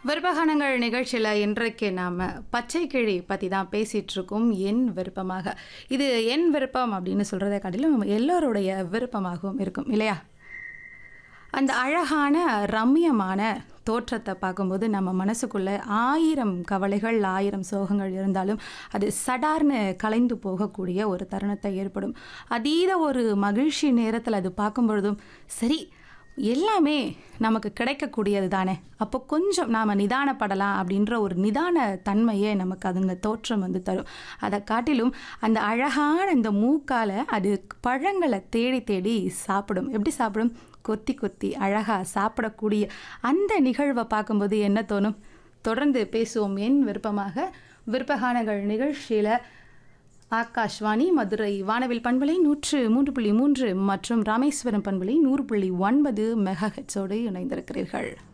விருப்பகானங்கள் நிகழ்ச்சியில் இன்றைக்கு நாம் பச்சை கிழி பற்றி தான் பேசிகிட்டு இருக்கோம் என் விருப்பமாக இது என் விருப்பம் அப்படின்னு சொல்கிறத காட்டிலும் எல்லோருடைய விருப்பமாகவும் இருக்கும் இல்லையா அந்த அழகான ரம்மியமான தோற்றத்தை பார்க்கும்போது நம்ம மனசுக்குள்ளே ஆயிரம் கவலைகள் ஆயிரம் சோகங்கள் இருந்தாலும் அது சடார்னு கலைந்து போகக்கூடிய ஒரு தருணத்தை ஏற்படும் அதீத ஒரு மகிழ்ச்சி நேரத்தில் அது பார்க்கும் பொழுதும் சரி எல்லாமே நமக்கு கிடைக்கக்கூடியது தானே அப்போ கொஞ்சம் நாம் நிதானப்படலாம் அப்படின்ற ஒரு நிதான தன்மையை நமக்கு அதுங்க தோற்றம் வந்து தரும் அதை காட்டிலும் அந்த அழகான இந்த மூக்கால் அது பழங்களை தேடி தேடி சாப்பிடும் எப்படி சாப்பிடும் கொத்தி கொத்தி அழகாக சாப்பிடக்கூடிய அந்த நிகழ்வை பார்க்கும்போது என்ன தோணும் தொடர்ந்து பேசுவோம் என் விருப்பமாக விருப்பகானங்கள் நிகழ்ச்சியில் ஆகாஷ்வாணி மதுரை வானவில் பண்பலை நூற்று மூன்று புள்ளி மூன்று மற்றும் ராமேஸ்வரம் பண்பலை நூறு புள்ளி ஒன்பது மெகா ஹெட்ஸோடு இணைந்திருக்கிறீர்கள்